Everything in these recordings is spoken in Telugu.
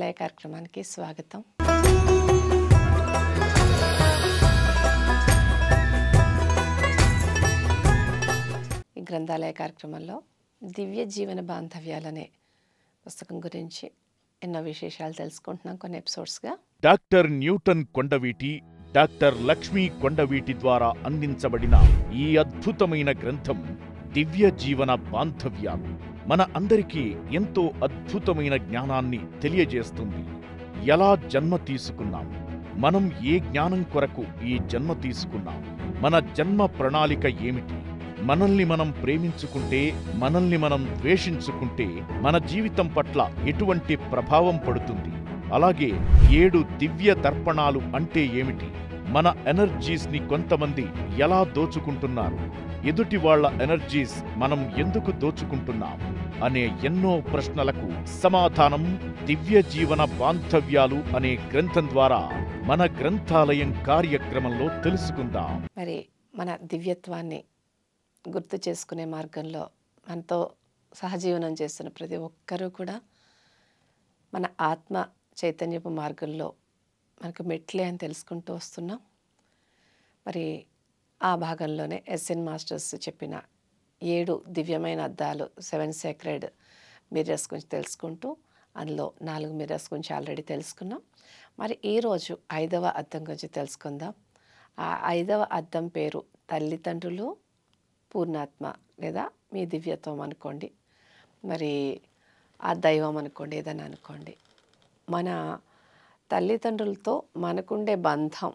గ్రంథాలయ కార్యక్రమానికి స్వాగతం ఈ గ్రంథాలయ కార్యక్రమంలో దివ్య జీవన బాంధవ్యాలనే పుస్తకం గురించి ఎన్నో విశేషాలు తెలుసుకుంటున్నాం కొన్ని ఎపిసోడ్స్గా doctor Newton Kondaveeti doctor Lakshmi Kondaveeti ద్వారా అందించబడిన ఈ అద్భుతమైన గ్రంథం దివ్య జీవన బాంధవ్యాలు మన అందరికీ ఎంతో అద్భుతమైన జ్ఞానాన్ని తెలియజేస్తుంది ఎలా జన్మ తీసుకున్నాం మనం ఏ జ్ఞానం కొరకు ఈ జన్మ తీసుకున్నాం మన జన్మ ప్రణాళిక ఏమిటి మనల్ని మనం ప్రేమించుకుంటే మనల్ని మనం ద్వేషించుకుంటే మన జీవితం పట్ల ఎటువంటి ప్రభావం పడుతుంది అలాగే ఏడు దివ్య దర్పణాలు అంటే ఏమిటి మన ఎనర్జీస్ ని కొంతమంది ఎలా దోచుకుంటున్నారు ఎదుటి వాళ్ళ ఎనర్జీస్ మనం ఎందుకు దోచుకుంటున్నాం అనే ఎన్నో ప్రశ్నలకు సమాధానం దివ్య జీవన బాంధవ్యాలు అనే గ్రంథం ద్వారా మన గ్రంథాలయం కార్యక్రమంలో తెలుసుకుందాం మరి మన దివ్యత్వాన్ని గుర్తు చేసుకునే మార్గంలో మనతో సహజీవనం చేస్తున్న ప్రతి ఒక్కరూ కూడా మన ఆత్మ చైతన్యపు మార్గంలో మనకు మెట్లే అని తెలుసుకుంటూ వస్తున్నాం మరి ఆ భాగంలోనే ఎస్ఎన్ మాస్టర్స్ చెప్పిన ఏడు దివ్యమైన అద్దాలు సెవెన్ సేక్రెడ్ మిర్రర్స్ గురించి తెలుసుకుంటూ అందులో నాలుగు మిర్రర్స్ గురించి ఆల్రెడీ తెలుసుకున్నాం మరి ఈరోజు ఐదవ అద్దం గురించి తెలుసుకుందాం ఆ ఐదవ అద్దం పేరు తల్లిదండ్రులు పూర్ణాత్మ లేదా మీ దివ్యత్వం అనుకోండి మరి ఆ దైవం అనుకోండి ఏదైనా అనుకోండి మన తల్లిదండ్రులతో మనకుండే బంధం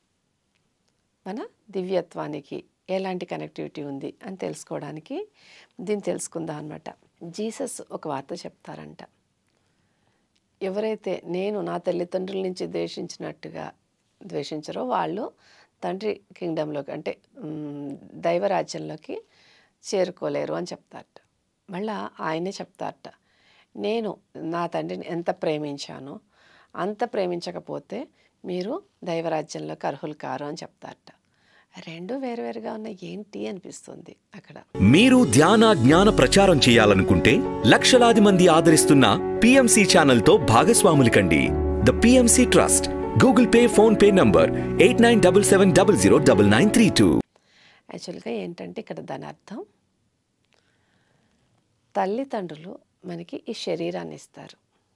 మన దివ్యత్వానికి ఎలాంటి కనెక్టివిటీ ఉంది అని తెలుసుకోవడానికి దీన్ని తెలుసుకుందాం అనమాట జీసస్ ఒక వార్త చెప్తారంట ఎవరైతే నేను నా తల్లిదండ్రుల నుంచి ద్వేషించినట్టుగా ద్వేషించరో వాళ్ళు తండ్రి కింగ్డంలోకి అంటే మ్, దైవరాజ్యంలోకి చేరుకోలేరు అని చెప్తారట మళ్ళా ఆయనే చెప్తారట నేను నా తండ్రిని ఎంత ప్రేమించానో అంత ప్రేమించకపోతే మీరు దైవరాజ్యంలోకి అర్హులు కారు అని చెప్తారట రెండు వేరువేరుగా ఉన్న ఏంటి అనిపిస్తుంది అక్కడ మీరు ధ్యాన జ్ఞాన ప్రచారం చేయాలనుకుంటే లక్షలాది మంది ఆదరిస్తున్న పిఎంసి ఛానల్తో భాగస్వాములు కండి the PMC trust Google Pay PhonePe number eight nine double seven double zero double nine three two యాక్చువల్గా ఏంటంటే ఇక్కడ దాని అర్థం తల్లిదండ్రులు మనకి ఈ శరీరాన్ని ఇస్తారు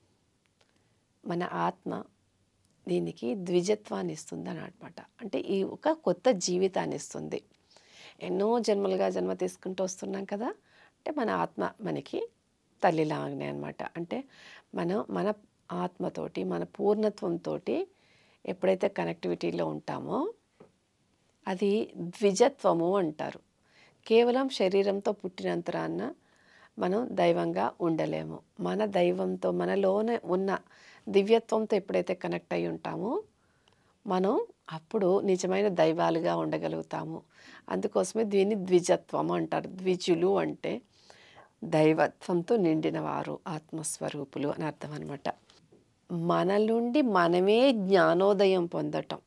మన ఆత్మ దీనికి ద్విజత్వాన్ని ఇస్తుంది అని అనమాట అంటే ఈ ఒక కొత్త జీవితాన్ని ఇస్తుంది ఎన్నో జన్మలుగా జన్మ తీసుకుంటూ వస్తున్నాం కదా అంటే మన ఆత్మ మనకి తల్లిలాగానే అనమాట అంటే మనం మన ఆత్మతోటి మన పూర్ణత్వంతో ఎప్పుడైతే కనెక్టివిటీలో ఉంటామో అది ద్విజత్వము అంటారు కేవలం శరీరంతో పుట్టినంతరాన్న మనం దైవంగా ఉండలేము మన దైవంతో మనలోనే ఉన్న దివ్యత్వంతో ఎప్పుడైతే కనెక్ట్ అయి ఉంటామో మనం అప్పుడు నిజమైన దైవాలుగా ఉండగలుగుతాము అందుకోసమే దీన్ని ద్విజత్వం అంటారు ద్విజులు అంటే దైవత్వంతో నిండిన వారు ఆత్మస్వరూపులు అని అర్థం అనమాట మన నుండి మనమే జ్ఞానోదయం పొందటం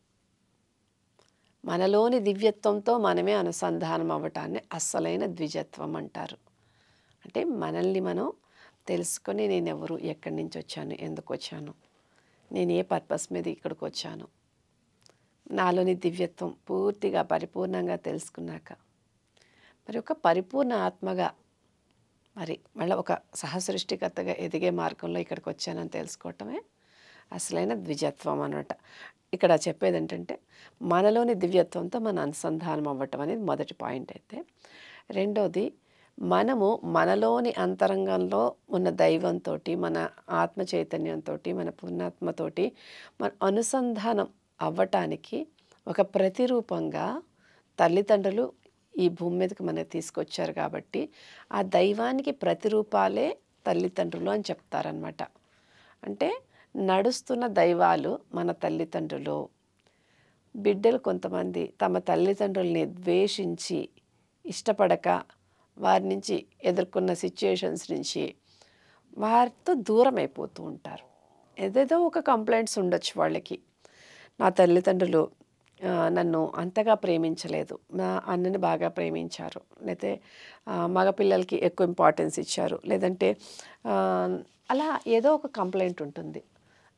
మనలోని దివ్యత్వంతో మనమే అనుసంధానం అవ్వటాన్ని అస్సలైన ద్విజత్వం అంటారు అంటే మనల్ని మనం తెలుసుకొని నేను ఎవరు ఎక్కడి నుంచి వచ్చాను ఎందుకు వచ్చాను నేను ఏ పర్పస్ మీద ఇక్కడికి వచ్చాను నాలోని దివ్యత్వం పూర్తిగా పరిపూర్ణంగా తెలుసుకున్నాక మరి ఒక పరిపూర్ణ ఆత్మగా మరి మళ్ళీ ఒక సహసృష్టికర్తగా ఎదిగే మార్గంలో ఇక్కడికి వచ్చానని తెలుసుకోవటమే అసలైన ద్విజత్వం అనమాట ఇక్కడ చెప్పేది ఏంటంటే మనలోని దివ్యత్వంతో మన అనుసంధానం అవ్వటం అనేది మొదటి పాయింట్ అయితే రెండోది మనము మనలోని అంతరంగంలో ఉన్న దైవంతో మన ఆత్మ చైతన్యంతో మన పూర్ణాత్మతోటి మన అనుసంధానం అవ్వటానికి ఒక ప్రతిరూపంగా తల్లిదండ్రులు ఈ భూమి మీదకి మనకి తీసుకొచ్చారు కాబట్టి ఆ దైవానికి ప్రతిరూపాలే తల్లిదండ్రులు అని చెప్తారనమాట అంటే నడుస్తున్న దైవాలు మన తల్లిదండ్రులు బిడ్డలు కొంతమంది తమ తల్లిదండ్రుల్ని ద్వేషించి ఇష్టపడక వారి నుంచి ఎదుర్కొన్న సిచ్యుయేషన్స్ నుంచి వారితో దూరం అయిపోతూ ఉంటారు ఏదేదో ఒక కంప్లైంట్స్ ఉండొచ్చు వాళ్ళకి నా తల్లిదండ్రులు ఆ, నన్ను అంతగా ప్రేమించలేదు నా అన్నని బాగా ప్రేమించారు లేతే ఆ, మగపిల్లలకి ఎక్కువ ఇంపార్టెన్స్ ఇచ్చారు లేదంటే ఆ, అలా ఏదో ఒక కంప్లైంట్ ఉంటుంది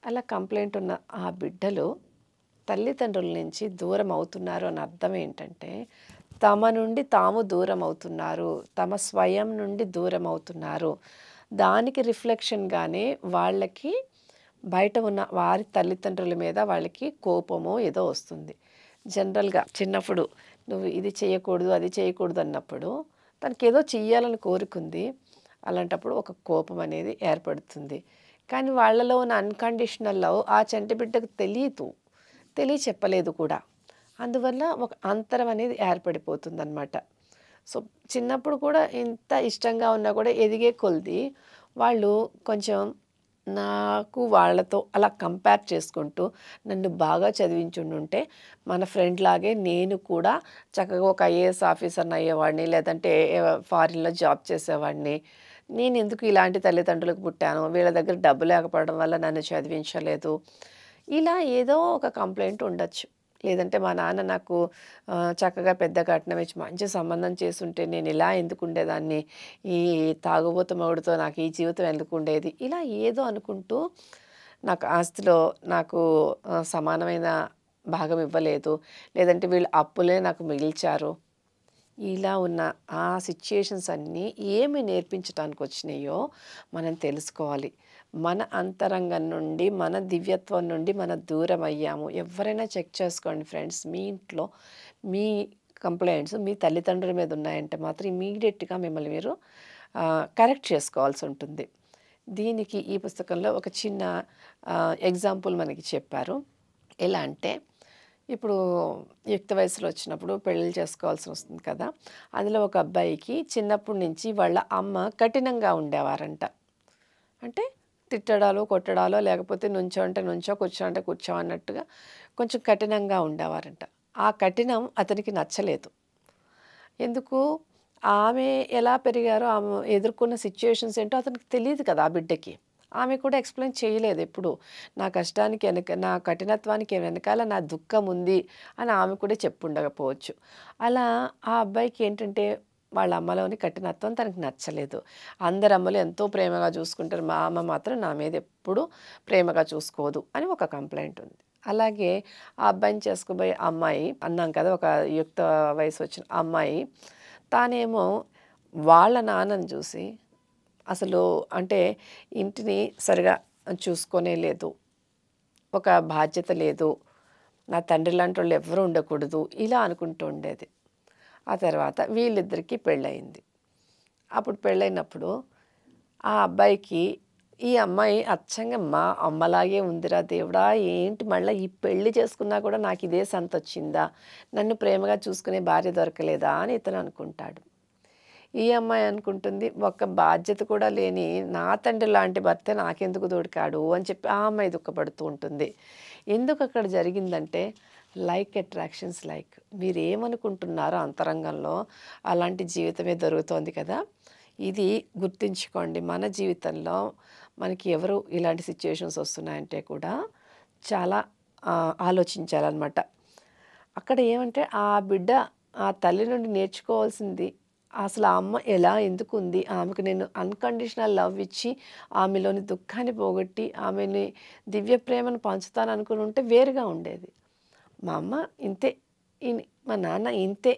అలా కంప్లైంట్ ఉన్న ఆ బిడ్డలు తల్లిదండ్రుల నుంచి దూరం అవుతున్నారు అని అర్థం ఏంటంటే తమ నుండి తాము దూరం అవుతున్నారు తమ స్వయం నుండి దూరం అవుతున్నారు దానికి రిఫ్లెక్షన్గానే వాళ్ళకి బయట ఉన్న వారి తల్లిదండ్రుల మీద వాళ్ళకి కోపమో ఏదో వస్తుంది జనరల్గా చిన్నప్పుడు నువ్వు ఇది చేయకూడదు అది చేయకూడదు అన్నప్పుడు తనకి ఏదో చెయ్యాలని కోరుకుంది అలాంటప్పుడు ఒక కోపం అనేది ఏర్పడుతుంది కానీ వాళ్ళలో ఉన్న అన్కండిషనల్ లవ్ ఆ చంటి బిడ్డకు తెలియదు తెలియ చెప్పలేదు కూడా అందువల్ల ఒక అంతరం అనేది ఏర్పడిపోతుంది అనమాట సో చిన్నప్పుడు కూడా ఇంత ఇష్టంగా ఉన్నా కూడా ఎదిగే కొలిది వాళ్ళు కొంచెం నాకు వాళ్ళతో అలా కంపేర్ చేసుకుంటూ నన్ను బాగా చదివించుండుంటే మన ఫ్రెండ్ లాగే నేను కూడా చక్కగా ఒక ఐఏఎస్ ఆఫీసర్ని అయ్యేవాడిని లేదంటే ఫారిన్లో జాబ్ చేసేవాడిని నేను ఎందుకు ఇలాంటి తల్లిదండ్రులకు పుట్టాను వీళ్ళ దగ్గర డబ్బు లేకపోవడం వల్ల నన్ను చదివించలేదు ఇలా ఏదో ఒక కంప్లైంట్ ఉండొచ్చు లేదంటే మా నాన్న నాకు ఆ, చక్కగా పెద్ద కట్నం ఇచ్చి మంచి సంబంధం చేసుంటే నేను ఇలా ఎందుకు ఉండేదాన్ని ఈ తాగుబోతు మగుడితో నాకు ఈ జీవితం ఎందుకు ఉండేది ఇలా ఏదో అనుకుంటూ నాకు ఆస్తిలో నాకు ఆ, సమానమైన భాగం ఇవ్వలేదు లేదంటే వీళ్ళు అప్పులే నాకు మిగిల్చారు ఇలా ఉన్న ఆ సిచ్యుయేషన్స్ అన్నీ ఏమి నేర్పించడానికి వచ్చినాయో మనం తెలుసుకోవాలి మన అంతరంగం నుండి మన దివ్యత్వం నుండి మన దూరం అయ్యాము ఎవరైనా చెక్ చేసుకోండి ఫ్రెండ్స్ మీ ఇంట్లో మీ కంప్లైంట్స్ మీ తల్లిదండ్రుల మీద ఉన్నాయంటే మాత్రం ఇమీడియట్గా మిమ్మల్ని మీరు కరెక్ట్ చేసుకోవాల్సి ఉంటుంది దీనికి ఈ పుస్తకంలో ఒక చిన్న ఎగ్జాంపుల్ మనకి చెప్పారు ఎలా అంటే ఇప్పుడు యుక్త వయసులో వచ్చినప్పుడు పెళ్ళిళ్ళు చేసుకోవాల్సి వస్తుంది కదా అందులో ఒక అబ్బాయికి చిన్నప్పటి నుంచి వాళ్ళ అమ్మ కఠినంగా ఉండేవారంట అంటే తిట్టడాలు కొట్టడాలో లేకపోతే నుంచో అంటే నుంచో కూర్చో అంటే కూర్చో అన్నట్టుగా కొంచెం కఠినంగా ఉండేవారంట ఆ కఠినం అతనికి నచ్చలేదు ఎందుకు ఆమె ఎలా పెరిగారో ఆమె ఎదుర్కొన్న సిచ్యుయేషన్స్ ఏంటో అతనికి తెలియదు కదా ఆ బిడ్డకి ఆమె కూడా ఎక్స్ప్లెయిన్ చేయలేదు ఎప్పుడు నా కష్టానికి వెనక నా కఠినత్వానికి వెనకాల నా దుఃఖం ఉంది అని ఆమె కూడా చెప్పుండకపోవచ్చు అలా ఆ అబ్బాయికి ఏంటంటే వాళ్ళ అమ్మలోని కఠినత్వం తనకు నచ్చలేదు అందరు అమ్మలు ఎంతో ప్రేమగా చూసుకుంటారు మా అమ్మ మాత్రం నా మీద ఎప్పుడూ ప్రేమగా చూసుకోదు అని ఒక కంప్లైంట్ ఉంది అలాగే ఆ అబ్బాయిని చేసుకోబోయే అమ్మాయి అన్నాం కదా ఒక యుక్త వయసు వచ్చిన అమ్మాయి తానేమో వాళ్ళ నాన్నని చూసి అసలు అంటే ఇంటిని సరిగా చూసుకొనే లేదు ఒక బాధ్యత లేదు నా తండ్రి లాంటి వాళ్ళు ఎవరు ఉండకూడదు ఇలా అనుకుంటూ ఉండేది ఆ తర్వాత వీళ్ళిద్దరికీ పెళ్ళయింది అప్పుడు పెళ్ళైనప్పుడు ఆ అబ్బాయికి ఈ అమ్మాయి అచ్చంగా మా అమ్మలాగే ఉందిరా దేవుడా ఏంటి మళ్ళీ ఈ పెళ్లి చేసుకున్నా కూడా నాకు ఇదే సంత వచ్చిందా నన్ను ప్రేమగా చూసుకునే భార్య దొరకలేదా అని ఇతను అనుకుంటాడు ఈ అమ్మాయి అనుకుంటుంది ఒక బాధ్యత కూడా లేని నా తండ్రి లాంటి భర్త నాకెందుకు దొరికాడు అని చెప్పి ఆ అమ్మాయి దుఃఖపడుతూ ఉంటుంది ఎందుకు అక్కడ జరిగిందంటే లైక్ అట్రాక్షన్స్ లైక్ మీరు ఏమనుకుంటున్నారో అంతరంగంలో అలాంటి జీవితమే దొరుకుతోంది కదా ఇది గుర్తుంచుకోండి మన జీవితంలో మనకి ఎవరు ఇలాంటి సిచ్యుయేషన్స్ వస్తున్నాయంటే కూడా చాలా ఆ, ఆలోచించాలన్నమాట అక్కడ ఏమంటే ఆ బిడ్డ ఆ తల్లి నుండి నేర్చుకోవాల్సింది అసలు ఆ అమ్మ ఎలా ఎందుకు ఉంది ఆమెకు నేను అన్కండిషనల్ లవ్ ఇచ్చి ఆమెలోని దుఃఖాన్ని పోగొట్టి ఆమెని దివ్య ప్రేమను పంచుతాను అనుకుని ఉంటే వేరుగా ఉండేది మా అమ్మ ఇంతే ఈయన- మా నాన్న ఇంతే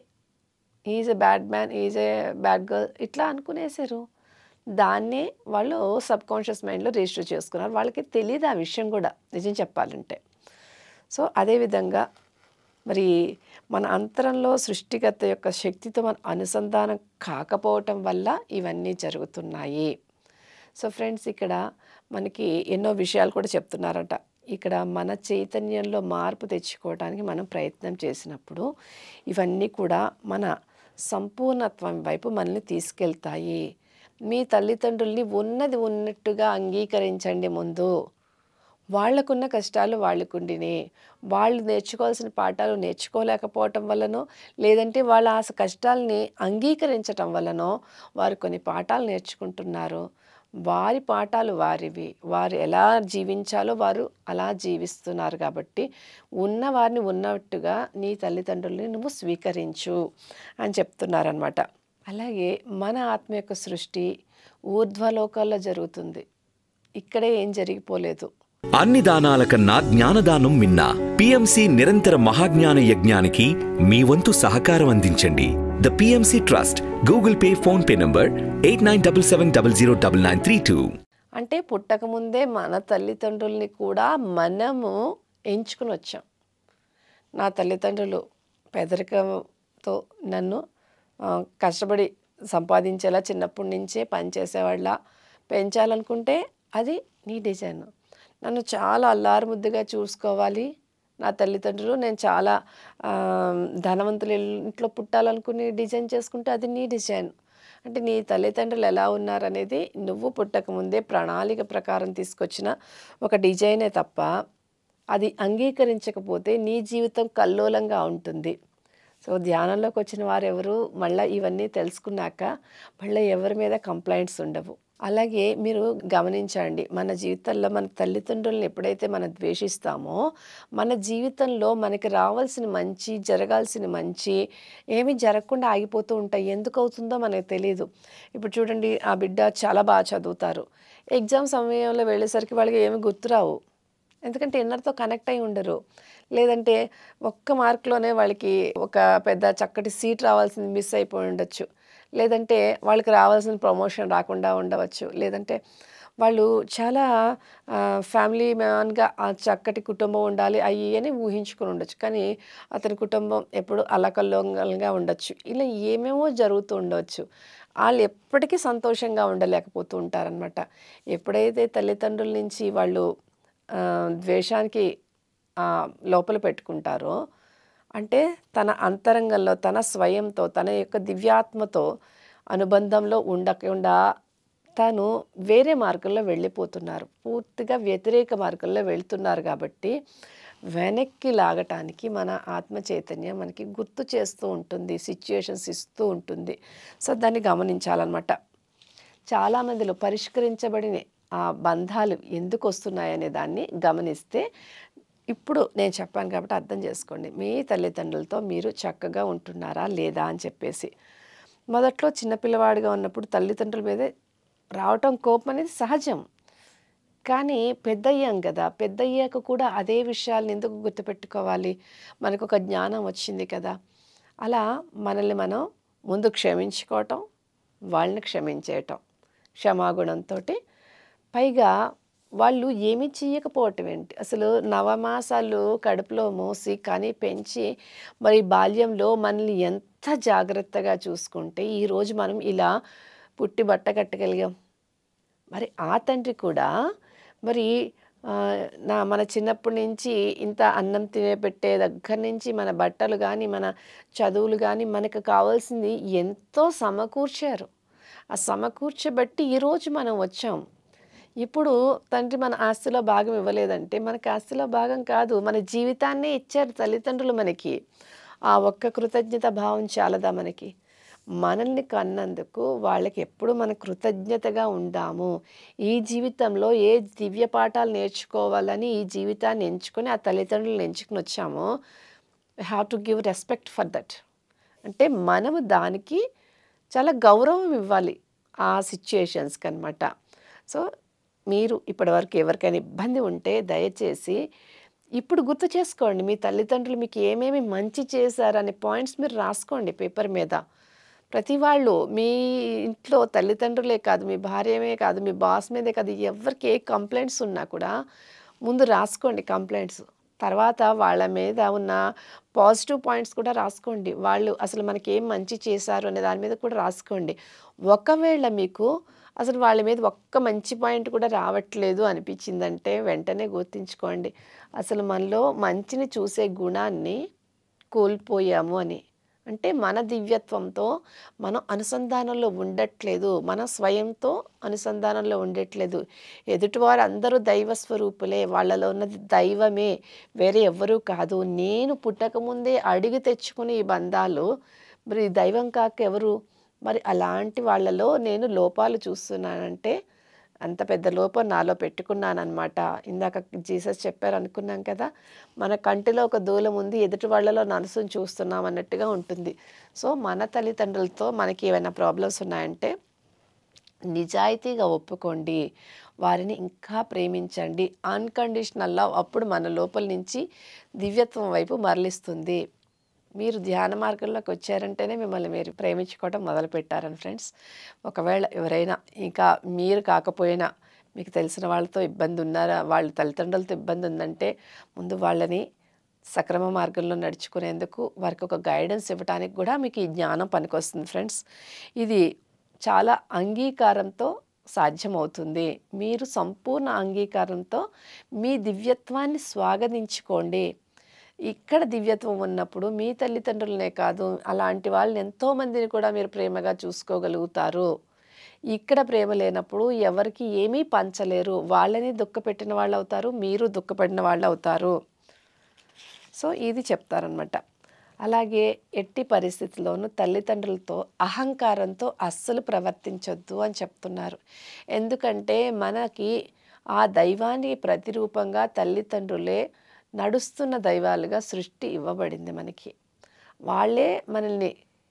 is a bad man is a bad girl ఇట్లా అనుకునేసారు దాన్నే వాళ్ళు సబ్ కాన్షియస్ మైండ్లో రిజిస్టర్ చేసుకున్నారు వాళ్ళకి తెలియదు ఆ విషయం కూడా నిజం చెప్పాలంటే సో అదేవిధంగా మరి మన అంతరంలో సృష్టికర్త యొక్క శక్తితో మన అనుసంధానం కాకపోవటం వల్ల ఇవన్నీ జరుగుతున్నాయి సో ఫ్రెండ్స్ ఇక్కడ మనకి ఎన్నో విషయాలు కూడా చెప్తున్నారట ఇక్కడ మన చైతన్యంలో మార్పు తెచ్చుకోవడానికి మనం ప్రయత్నం చేసినప్పుడు ఇవన్నీ కూడా మన సంపూర్ణత్వం వైపు మనల్ని తీసుకెళ్తాయి మీ తల్లిదండ్రుల్ని ఉన్నది ఉన్నట్టుగా అంగీకరించండి ముందు వాళ్ళకున్న కష్టాలు వాళ్ళకుండినే వాళ్ళు నేర్చుకోవాల్సిన పాఠాలు నేర్చుకోలేకపోవటం వల్లనో లేదంటే వాళ్ళ ఆ కష్టాలని అంగీకరించటం వల్లనో వారు కొన్ని పాఠాలు నేర్చుకుంటున్నారు వారి పాఠాలు వారివి వారు ఎలా జీవించాలో వారు అలా జీవిస్తున్నారు కాబట్టి ఉన్న వారిని ఉన్నట్టుగా నీ తల్లిదండ్రుల్ని నువ్వు స్వీకరించు అని చెప్తున్నారనమాట అలాగే మన ఆత్మ యొక్క సృష్టి ఊర్ధ్వలోకాల్లో జరుగుతుంది ఇక్కడే ఏం జరిగిపోలేదు అన్ని దానాల కన్నా జ్ఞానదానం మిన్న పిఎంసి నిరంతర మహాజ్ఞాన యజ్ఞానికి మీ వంతు సహకారం అందించండి the PMC trust Google Pay PhonePe number eight nine double seven double zero double nine three two అంటే పుట్టకముందే మన తల్లిదండ్రుల్ని కూడా మనము ఎంచుకుని వచ్చాం నా తల్లిదండ్రులు పేదరికంతో నన్ను ఆ, కష్టపడి సంపాదించేలా చిన్నప్పటి నుంచే పనిచేసేవాళ్ళ పెంచాలనుకుంటే అది నీ డిజైన్ నన్ను చాలా అల్లారు ముద్దుగా చూసుకోవాలి నా తల్లిదండ్రులు నేను చాలా ఆ, ధనవంతుల ఇంట్లో పుట్టాలనుకుని డిజైన్ చేసుకుంటే అది నీ డిజైన్ అంటే నీ తల్లిదండ్రులు ఎలా ఉన్నారనేది నువ్వు పుట్టకముందే ప్రణాళిక ప్రకారం తీసుకొచ్చిన ఒక డిజైనే తప్ప అది అంగీకరించకపోతే నీ జీవితం కల్లోలంగా ఉంటుంది సో ధ్యానంలోకి వచ్చిన వారు ఎవరు మళ్ళీ ఇవన్నీ తెలుసుకున్నాక మళ్ళీ ఎవరి మీద కంప్లైంట్స్ ఉండవు అలాగే మీరు గమనించండి మన జీవితంలో మన తల్లిదండ్రులను ఎప్పుడైతే మనం ద్వేషిస్తామో మన జీవితంలో మనకి రావాల్సిన మంచి జరగాల్సిన మంచి ఏమీ జరగకుండా ఆగిపోతూ ఉంటాయి ఎందుకు అవుతుందో మనకు తెలియదు ఇప్పుడు చూడండి ఆ బిడ్డ చాలా బాగా చదువుతారు ఎగ్జామ్ సమయంలో వెళ్ళేసరికి వాళ్ళకి ఏమి గుర్తురావు ఎందుకంటే ఇన్నర్తో కనెక్ట్ అయి ఉండరు లేదంటే ఒక్క మార్కులోనే వాళ్ళకి ఒక పెద్ద చక్కటి సీట్ రావాల్సింది మిస్ అయిపోయి ఉండొచ్చు లేదంటే వాళ్ళకి రావాల్సిన ప్రమోషన్ రాకుండా ఉండవచ్చు లేదంటే వాళ్ళు చాలా ఫ్యామిలీ మ్యాన్గా ఆ చక్కటి కుటుంబం ఉండాలి అయ్యి అని ఊహించుకుని ఉండొచ్చు కానీ అతని కుటుంబం ఎప్పుడు అల్లకల్లోంగల్గా ఉండొచ్చు ఇలా ఏమేమో జరుగుతూ ఉండవచ్చు వాళ్ళు ఎప్పటికీ సంతోషంగా ఉండలేకపోతూ ఉంటారనమాట ఎప్పుడైతే తల్లిదండ్రుల నుంచి వాళ్ళు ఆ, ద్వేషానికి ఆ, లోపల పెట్టుకుంటారో అంటే తన అంతరంగంలో తన స్వయంతో తన యొక్క దివ్యాత్మతో అనుబంధంలో ఉండకుండా తాను వేరే మార్గంలో వెళ్ళిపోతున్నారు పూర్తిగా వ్యతిరేక మార్గంలో వెళ్తున్నారు కాబట్టి వెనక్కి లాగటానికి మన ఆత్మ చైతన్యం మనకి గుర్తు చేస్తూ ఉంటుంది సిచ్యుయేషన్స్ ఇస్తూ ఉంటుంది సో దాన్ని గమనించాలన్నమాట చాలామందిలో పరిష్కరించబడిన ఆ బంధాలు ఎందుకు వస్తున్నాయనే దాన్ని గమనిస్తే ఇప్పుడు నేను చెప్పాను కాబట్టి అర్థం చేసుకోండి మీ తల్లిదండ్రులతో మీరు చక్కగా ఉంటున్నారా లేదా అని చెప్పేసి మొదట్లో చిన్నపిల్లవాడిగా ఉన్నప్పుడు తల్లిదండ్రుల మీదే రావటం కోపం అనేది సహజం కానీ పెద్దయ్యాం కదా పెద్దయ్యాక కూడా అదే విషయాలను ఎందుకు గుర్తుపెట్టుకోవాలి మనకు ఒక జ్ఞానం వచ్చింది కదా అలా మనల్ని మనం ముందు క్షమించుకోవటం వాళ్ళని క్షమించేయటం క్షమాగుణంతో పైగా వాళ్ళు ఏమీ చేయకపోవటం ఏంటి అసలు నవమాసాలు కడుపులో మోసి కానీ పెంచి మరి బాల్యంలో మనల్ని ఎంత జాగ్రత్తగా చూసుకుంటే ఈరోజు మనం ఇలా పుట్టి బట్ట కట్టగలిగాం మరి ఆ తండ్రి కూడా మరి ఆ, నా మన చిన్నప్పటి నుంచి ఇంత అన్నం తినేపెట్టే దగ్గర నుంచి మన బట్టలు కానీ మన చదువులు కానీ మనకు కావాల్సింది ఎంతో సమకూర్చారు ఆ సమకూర్చబట్టి ఈరోజు మనం వచ్చాం ఇప్పుడు తండ్రి మన ఆస్తిలో భాగం ఇవ్వలేదంటే మనకి ఆస్తిలో భాగం కాదు మన జీవితాన్నే ఇచ్చారు తల్లిదండ్రులు మనకి ఆ ఒక్క కృతజ్ఞత భావం చాలదా మనకి మనల్ని కన్నందుకు వాళ్ళకి ఎప్పుడు మన కృతజ్ఞతగా ఉందాము ఈ జీవితంలో ఏ దివ్య పాఠాలు నేర్చుకోవాలని ఈ జీవితాన్ని ఎంచుకొని ఆ తల్లిదండ్రులను ఎంచుకుని వచ్చామో have to give respect for that అంటే మనము దానికి చాలా గౌరవం ఇవ్వాలి ఆ సిచ్యుయేషన్స్కి అనమాట సో మీరు ఇప్పటివరకు ఎవరికైనా ఇబ్బంది ఉంటే దయచేసి ఇప్పుడు గుర్తు చేసుకోండి మీ తల్లిదండ్రులు మీకు ఏమేమి మంచి చేశారనే పాయింట్స్ మీరు రాసుకోండి పేపర్ మీద ప్రతి వాళ్ళు మీ ఇంట్లో తల్లిదండ్రులే కాదు మీ భార్యమే కాదు మీ బాస్ మీదే కాదు ఎవరికి ఏ కంప్లైంట్స్ ఉన్నా కూడా ముందు రాసుకోండి కంప్లైంట్స్ తర్వాత వాళ్ళ మీద ఉన్న పాజిటివ్ పాయింట్స్ కూడా రాసుకోండి వాళ్ళు అసలు మనకి ఏం మంచి చేశారు అనే దాని మీద కూడా రాసుకోండి ఒకవేళ మీకు అసలు వాళ్ళ మీద ఒక్క మంచి పాయింట్ కూడా రావట్లేదు అనిపించిందంటే వెంటనే గుర్తుంచుకోండి అసలు మనలో మంచిని చూసే గుణాన్ని కోల్పోయాము అని అంటే మన దివ్యత్వంతో మనం అనుసంధానంలో ఉండట్లేదు మన స్వయంతో అనుసంధానంలో ఉండట్లేదు ఎదుటివారు అందరూ దైవ స్వరూపులే వాళ్ళలో ఉన్నది దైవమే వేరే ఎవ్వరూ కాదు నేను పుట్టకముందే అడిగి తెచ్చుకునే ఈ బంధాలు మరి దైవం కాక ఎవరు మరి అలాంటి వాళ్ళలో నేను లోపాలు చూస్తున్నానంటే అంత పెద్ద లోపం నాలో పెట్టుకున్నానమాట ఇందాక జీసస్ చెప్పారు అనుకున్నాం కదా మన కంటిలో ఒక దూలం ఉంది ఎదుటి వాళ్ళలో నలుసుని చూస్తున్నాం అన్నట్టుగా ఉంటుంది సో మన తల్లిదండ్రులతో మనకి ఏమైనా ప్రాబ్లమ్స్ ఉన్నాయంటే నిజాయితీగా ఒప్పుకోండి వారిని ఇంకా ప్రేమించండి అన్కండిషనల్ లవ్ అప్పుడు మన లోపల నుంచి దివ్యత్వం వైపు మరలిస్తుంది మీరు ధ్యాన మార్గంలోకి వచ్చారంటేనే మిమ్మల్ని మీరు ప్రేమించుకోవడం మొదలు పెట్టారని ఫ్రెండ్స్ ఒకవేళ ఎవరైనా ఇంకా మీరు కాకపోయినా మీకు తెలిసిన వాళ్ళతో ఇబ్బంది ఉన్నారా వాళ్ళ తల్లిదండ్రులతో ఇబ్బంది ఉందంటే ముందు వాళ్ళని సక్రమ మార్గంలో నడుచుకునేందుకు వారికి ఒక గైడెన్స్ ఇవ్వడానికి కూడా మీకు ఈ జ్ఞానం పనికొస్తుంది ఫ్రెండ్స్ ఇది చాలా అంగీకారంతో సాధ్యమవుతుంది మీరు సంపూర్ణ అంగీకారంతో మీ దివ్యత్వాన్ని స్వాగతించుకోండి ఇక్కడ దివ్యత్వం ఉన్నప్పుడు మీ తల్లిదండ్రులనే కాదు అలాంటి వాళ్ళని ఎంతోమందిని కూడా మీరు ప్రేమగా చూసుకోగలుగుతారు ఇక్కడ ప్రేమ లేనప్పుడు ఎవరికి ఏమీ పంచలేరు వాళ్ళని దుఃఖపెట్టిన వాళ్ళు అవుతారు మీరు దుఃఖపడిన వాళ్ళు అవుతారు సో ఇది చెప్తారనమాట అలాగే ఎట్టి పరిస్థితుల్లోనూ తల్లిదండ్రులతో అహంకారంతో అస్సలు ప్రవర్తించొద్దు అని చెప్తున్నారు ఎందుకంటే మనకి ఆ దైవానికి ప్రతిరూపంగా తల్లిదండ్రులే నడుస్తున్న దైవాలుగా సృష్టి ఇవ్వబడింది మనకి వాళ్ళే మనల్ని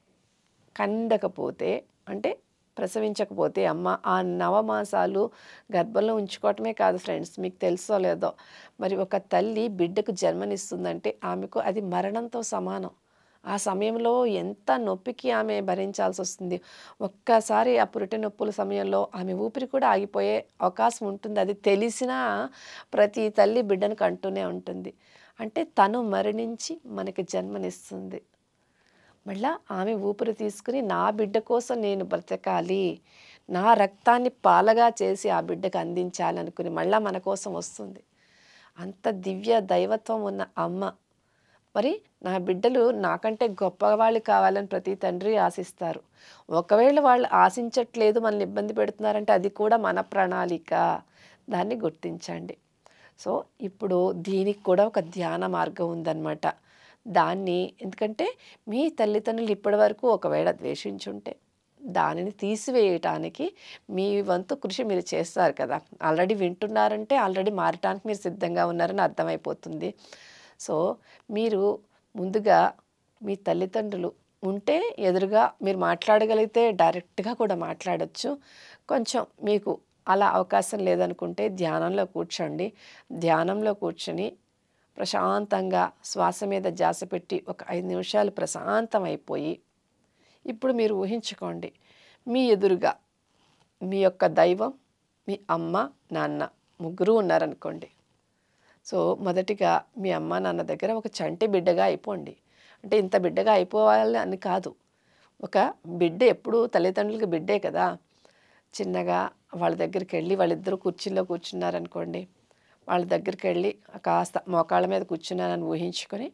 కండకపోతే అంటే ప్రసవించకపోతే అమ్మ ఆ నవమాసాలు గర్భంలో ఉంచుకోవటమే కాదు ఫ్రెండ్స్ మీకు తెలుసో లేదో మరి ఒక తల్లి బిడ్డకు జన్మనిస్తుందంటే ఆమెకు అది మరణంతో సమానం ఆ సమయంలో ఎంత నొప్పికి ఆమె భరించాల్సి వస్తుంది ఒక్కసారి ఆ పురిటి నొప్పుల సమయంలో ఆమె ఊపిరి కూడా ఆగిపోయే అవకాశం ఉంటుంది అది తెలిసినా ప్రతి తల్లి బిడ్డను కంటూనే ఉంటుంది అంటే తను మరణించి మనకి జన్మనిస్తుంది మళ్ళా ఆమె ఊపిరి తీసుకుని నా బిడ్డ కోసం నేను బ్రతకాలి నా రక్తాన్ని పాలగా చేసి ఆ బిడ్డకు అందించాలి అనుకుని మళ్ళా మన కోసం వస్తుంది అంత దివ్య దైవత్వం ఉన్న అమ్మ మరి నా బిడ్డలు నాకంటే గొప్పవాళ్ళు కావాలని ప్రతి తండ్రి ఆశిస్తారు ఒకవేళ వాళ్ళు ఆశించట్లేదు మనల్ని ఇబ్బంది పెడుతున్నారంటే అది కూడా మన ప్రణాళిక దాన్ని గుర్తించండి సో ఇప్పుడు దీనికి కూడా ఒక ధ్యాన మార్గం ఉందన్నమాట దాన్ని ఎందుకంటే మీ తల్లిదండ్రులు ఇప్పటివరకు ఒకవేళ ద్వేషించుంటే దానిని తీసివేయటానికి మీ వంతు కృషి మీరు చేస్తారు కదా ఆల్రెడీ వింటున్నారంటే ఆల్రెడీ మారటానికి మీరు సిద్ధంగా ఉన్నారని అర్థమైపోతుంది సో మీరు ముందుగా మీ తల్లిదండ్రులు ఉంటే ఎదురుగా మీరు మాట్లాడగలిగితే డైరెక్ట్గా కూడా మాట్లాడచ్చు కొంచెం మీకు అలా అవకాశం లేదనుకుంటే ధ్యానంలో కూర్చోండి ధ్యానంలో కూర్చొని ప్రశాంతంగా శ్వాస మీద జాస పెట్టి ఒక ఐదు నిమిషాలు ప్రశాంతం అయిపోయి ఇప్పుడు మీరు ఊహించుకోండి మీ ఎదురుగా మీ యొక్క దైవం మీ అమ్మ నాన్న ముగ్గురు ఉన్నారనుకోండి సో మొదటిగా మీ అమ్మ నాన్న దగ్గర ఒక చంటి బిడ్డగా అయిపోండి అంటే ఇంత బిడ్డగా అయిపోవాలి అని కాదు ఒక బిడ్డ ఎప్పుడు తల్లిదండ్రులకి బిడ్డే కదా చిన్నగా వాళ్ళ దగ్గరికి వెళ్ళి వాళ్ళిద్దరూ కుర్చీలో కూర్చున్నారనుకోండి వాళ్ళ దగ్గరికి వెళ్ళి కాస్త మోకాళ్ళ మీద కూర్చున్నానని ఊహించుకొని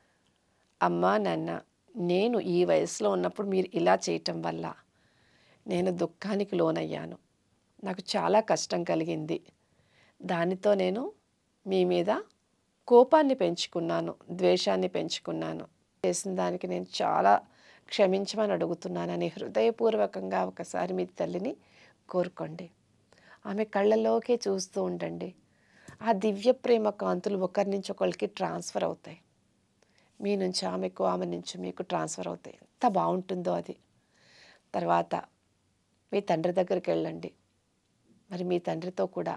అమ్మా నాన్న నేను ఈ వయసులో ఉన్నప్పుడు మీరు ఇలా చేయటం వల్ల నేను దుఃఖానికి లోనయ్యాను నాకు చాలా కష్టం కలిగింది దానితో నేను మీ మీద కోపాన్ని పెంచుకున్నాను ద్వేషాన్ని పెంచుకున్నాను చేసిన దానికి నేను చాలా క్షమించమని అడుగుతున్నానని హృదయపూర్వకంగా ఒకసారి మీ తల్లిని కోరుకోండి ఆమె కళ్ళలోకే చూస్తూ ఉండండి ఆ దివ్య ప్రేమ కాంతులు ఒకరి నుంచి ఒకరికి ట్రాన్స్ఫర్ అవుతాయి మీ నుంచి ఆమెకు ఆమె నుంచి మీకు ట్రాన్స్ఫర్ అవుతాయి ఎంత బాగుంటుందో అది తర్వాత మీ తండ్రి దగ్గరికి వెళ్ళండి మరి మీ తండ్రితో కూడా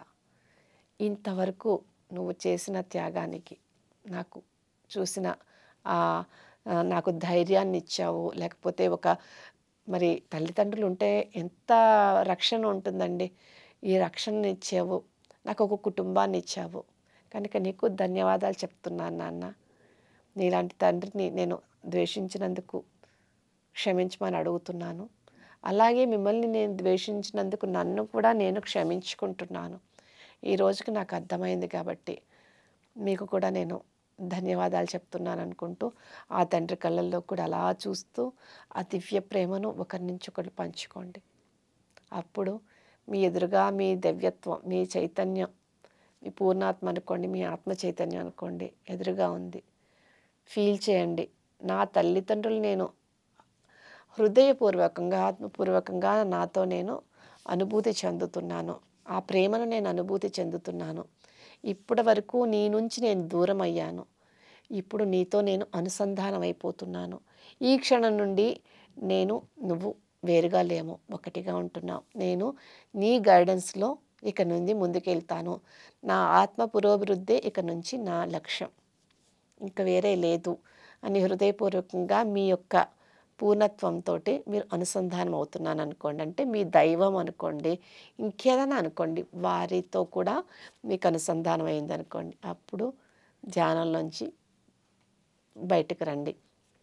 ఇంతవరకు నువ్వు చేసిన త్యాగానికి నాకు చూసిన ఆ, ఆ, నాకు ధైర్యాన్ని ఇచ్చావు లేకపోతే ఒక మరి తల్లిదండ్రులు ఉంటే ఎంత రక్షణ ఉంటుందండి ఈ రక్షణని ఇచ్చావు నాకు ఒక కుటుంబాన్ని ఇచ్చావు కనుక నీకు ధన్యవాదాలు చెప్తున్నాను నాన్న నీలాంటి తండ్రిని నేను ద్వేషించినందుకు క్షమించమని అడుగుతున్నాను అలాగే మిమ్మల్ని నేను ద్వేషించినందుకు నన్ను కూడా నేను క్షమించుకుంటున్నాను ఈ రోజుకి నాకు అర్థమైంది కాబట్టి మీకు కూడా నేను ధన్యవాదాలు చెప్తున్నాను అనుకుంటూ ఆ తండ్రి కళ్ళల్లో కూడా అలా చూస్తూ ఆ దివ్య ప్రేమను ఒకరి నుంచి ఒకరు పంచుకోండి అప్పుడు మీ ఎదురుగా మీ దివ్యత్వం మీ చైతన్యం మీ పూర్ణాత్మ అనుకోండి మీ ఆత్మ చైతన్యం అనుకోండి ఎదురుగా ఉంది ఫీల్ చేయండి నా తల్లిదండ్రులు నేను హృదయపూర్వకంగా ఆత్మపూర్వకంగా నాతో నేను అనుభూతి చెందుతున్నాను ఆ ప్రేమను నేను అనుభూతి చెందుతున్నాను ఇప్పటి వరకు నీ నుంచి నేను దూరం అయ్యాను ఇప్పుడు నీతో నేను అనుసంధానం అయిపోతున్నాను ఈ క్షణం నుండి నేను నువ్వు వేరుగా లేము ఒకటిగా ఉంటున్నావు నేను నీ గైడెన్స్లో ఇక నుండి ముందుకెళ్తాను నా ఆత్మ పురోభివృద్ధే ఇక నుంచి నా లక్ష్యం ఇంకా వేరే లేదు అని హృదయపూర్వకంగా మీ యొక్క పూర్ణత్వంతో మీరు అనుసంధానం అవుతున్నాను అనుకోండి అంటే మీ దైవం అనుకోండి ఇంకేదైనా అనుకోండి వారితో కూడా మీకు అనుసంధానం అయింది అనుకోండి అప్పుడు ధ్యానంలోంచి బయటకు రండి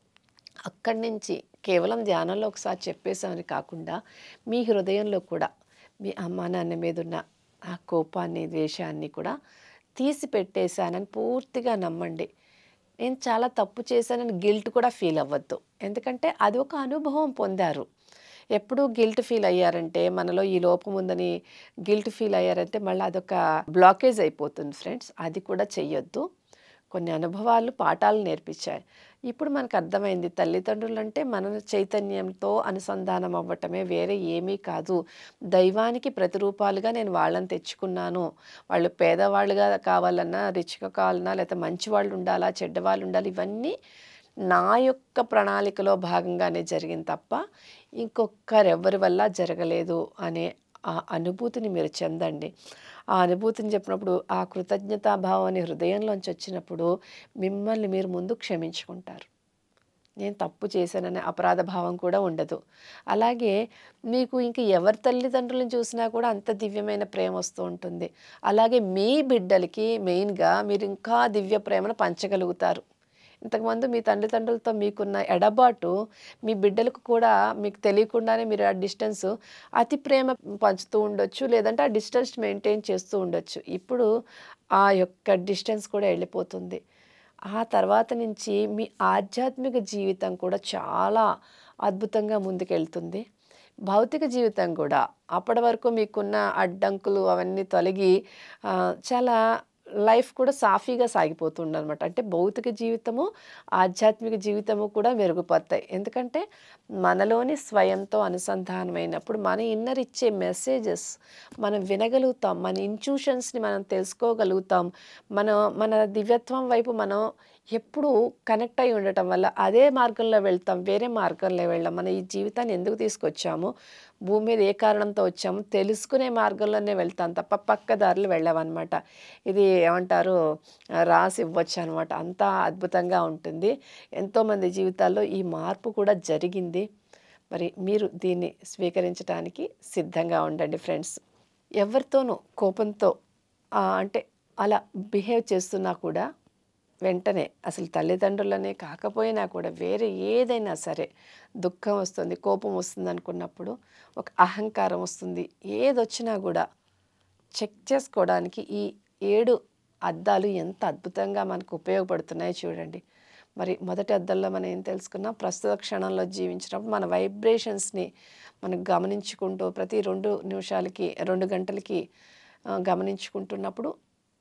అక్కడి నుంచి కేవలం ధ్యానంలో ఒకసారి చెప్పేసామని కాకుండా మీ హృదయంలో కూడా మీ అమ్మా నాన్న మీద ఉన్న ఆ కోపాన్ని ద్వేషాన్ని కూడా తీసి పెట్టేశానని పూర్తిగా నమ్మండి నేను చాలా తప్పు చేశానని గిల్ట్ కూడా ఫీల్ అవ్వద్దు ఎందుకంటే అది ఒక అనుభవం పొందారు ఎప్పుడు గిల్ట్ ఫీల్ అయ్యారంటే మనలో ఈ లోపం ఉందని గిల్ట్ ఫీల్ అయ్యారంటే మళ్ళీ అదొక బ్లాకేజ్ అయిపోతుంది ఫ్రెండ్స్ అది కూడా చెయ్యొద్దు కొన్ని అనుభవాలు పాఠాలు నేర్పించాయి ఇప్పుడు మనకు అర్థమైంది తల్లిదండ్రులు అంటే మన చైతన్యంతో అనుసంధానం అవ్వటమే వేరే ఏమీ కాదు దైవానికి ప్రతిరూపాలుగా నేను వాళ్ళని తెచ్చుకున్నాను వాళ్ళు పేదవాళ్ళుగా కావాలన్నా రిచ్గా కావాలన్నా లేకపోతే మంచి వాళ్ళు ఉండాలా చెడ్డవాళ్ళు ఉండాలి ఇవన్నీ నా యొక్క ప్రణాళికలో భాగంగానే జరిగింది తప్ప ఇంకొకరెవ్వరి వల్ల జరగలేదు అనే ఆ అనుభూతిని మీరు చెందండి ఆ అనుభూతిని చెప్పినప్పుడు ఆ కృతజ్ఞతాభావం అనే హృదయంలోంచి వచ్చినప్పుడు మిమ్మల్ని మీరు ముందు క్షమించుకుంటారు నేను తప్పు చేశాననే అపరాధ భావం కూడా ఉండదు అలాగే మీకు ఇంక ఎవరి తల్లిదండ్రులను చూసినా కూడా అంత దివ్యమైన ప్రేమ వస్తూ ఉంటుంది అలాగే మీ బిడ్డలకి మెయిన్గా మీరు ఇంకా దివ్య ప్రేమను పంచగలుగుతారు ఇంతకుముందు మీ తల్లిదండ్రులతో మీకున్న ఎడబాటు మీ బిడ్డలకు కూడా మీకు తెలియకుండానే మీరు ఆ డిస్టెన్స్ అతి ప్రేమ పంచుతూ ఉండొచ్చు లేదంటే ఆ డిస్టెన్స్ మెయింటైన్ చేస్తూ ఉండొచ్చు ఇప్పుడు ఆ యొక్క డిస్టెన్స్ కూడా వెళ్ళిపోతుంది ఆ తర్వాత నుంచి మీ ఆధ్యాత్మిక జీవితం కూడా చాలా అద్భుతంగా ముందుకెళ్తుంది భౌతిక జీవితం కూడా అప్పటి వరకు మీకున్న అడ్డంకులు అవన్నీ తొలగి ఆ, చాలా లైఫ్ కూడా సాఫీగా సాగిపోతుంది అనమాట అంటే భౌతిక జీవితము ఆధ్యాత్మిక జీవితము కూడా మెరుగుపడతాయి ఎందుకంటే మనలోని స్వయంతో అనుసంధానమైనప్పుడు మన ఇన్నర్ ఇచ్చే మెసేజెస్ మనం వినగలుగుతాం మన ఇంట్యూషన్స్ని మనం తెలుసుకోగలుగుతాం మన మన దివ్యత్వం వైపు మనం ఎప్పుడు కనెక్ట్ అయి ఉండటం వల్ల అదే మార్గంలో వెళ్తాం వేరే మార్గంలో వెళ్ళాం మన ఈ జీవితాన్ని ఎందుకు తీసుకొచ్చాము భూమి మీద ఏ కారణంతో వచ్చాము తెలుసుకునే మార్గంలోనే వెళ్తాం తప్ప పక్క దారులు వెళ్ళామన్నమాట ఇది ఏమంటారు రాసి ఇవ్వచ్చు అనమాట అంతా అద్భుతంగా ఉంటుంది ఎంతోమంది జీవితాల్లో ఈ మార్పు కూడా జరిగింది మరి మీరు దీన్ని స్వీకరించడానికి సిద్ధంగా ఉండండి ఫ్రెండ్స్ ఎవరితోనూ కోపంతో ఆ, అంటే అలా బిహేవ్ చేస్తున్నా కూడా వెంటనే అసలు తల్లిదండ్రులనే కాకపోయినా కూడా వేరే ఏదైనా సరే దుఃఖం వస్తుంది కోపం వస్తుంది అనుకున్నప్పుడు ఒక అహంకారం వస్తుంది ఏదొచ్చినా కూడా చెక్ చేసుకోవడానికి ఈ ఏడు అద్దాలు ఎంత అద్భుతంగా మనకు ఉపయోగపడుతున్నాయో చూడండి మరి మొదటి అద్దంలో మనం ఏం తెలుసుకున్నాం ప్రస్తుత క్షణంలో జీవించినప్పుడు మన వైబ్రేషన్స్ని మనం గమనించుకుంటూ ప్రతి రెండు నిమిషాలకి రెండు గంటలకి ఆ, గమనించుకుంటున్నప్పుడు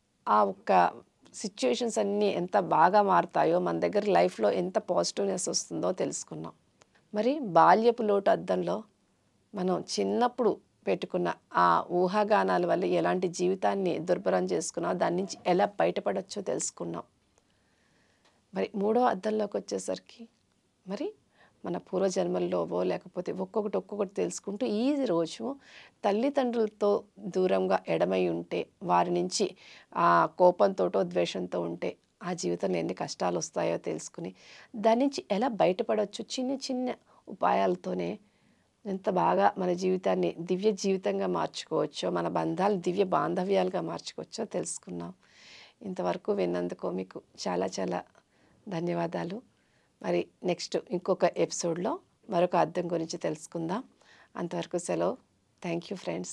ఆ ఒక్క సిచ్యుయేషన్స్ అన్నీ ఎంత బాగా మారుతాయో మన దగ్గర లైఫ్లో ఎంత పాజిటివ్నెస్ వస్తుందో తెలుసుకున్నాం మరి బాల్యపు లోటు అద్దంలో మనం చిన్నప్పుడు పెట్టుకున్న ఆ ఊహాగానాల వల్ల ఎలాంటి జీవితాన్ని దుర్భరం చేసుకున్నాం దాని నుంచి ఎలా బయటపడొచ్చో తెలుసుకున్నాం మరి మూడో అద్దంలోకి వచ్చేసరికి మరి మన పూర్వజన్మల్లోవో లేకపోతే ఒక్కొక్కటి ఒక్కొక్కటి తెలుసుకుంటూ ఈ రోజు తల్లిదండ్రులతో దూరంగా ఎడమై ఉంటే వారి నుంచి ఆ కోపంతోటో ద్వేషంతో ఉంటే ఆ జీవితంలో ఎన్ని కష్టాలు వస్తాయో తెలుసుకుని దాని నుంచి ఎలా బయటపడవచ్చు చిన్న చిన్న ఉపాయాలతోనే ఎంత బాగా మన జీవితాన్ని దివ్య జీవితంగా మార్చుకోవచ్చో మన బంధాలు దివ్య బాంధవ్యాలుగా మార్చుకోవచ్చో తెలుసుకున్నాం ఇంతవరకు విన్నందుకు మీకు చాలా చాలా ధన్యవాదాలు మరి నెక్స్ట్ ఇంకొక ఎపిసోడ్లో మరొక అర్థం గురించి తెలుసుకుందాం అంతవరకు సెలవు థ్యాంక్ యూ ఫ్రెండ్స్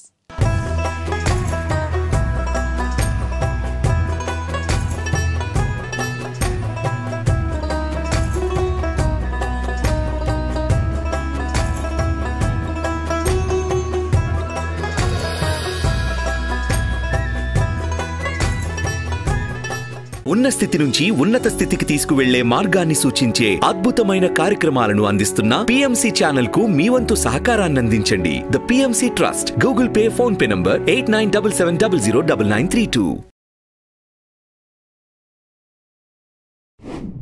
ఉన్న స్థితి నుంచి ఉన్నత స్థితికి తీసుకువెళ్లే మార్గాన్ని సూచించే అద్భుతమైన కార్యక్రమాలను అందిస్తున్న పిఎంసి ఛానల్ కు మీ వంతు సహకారాన్ని అందించండి the PMC trust Google Pay PhonePe number eight nine double seven double zero double nine three two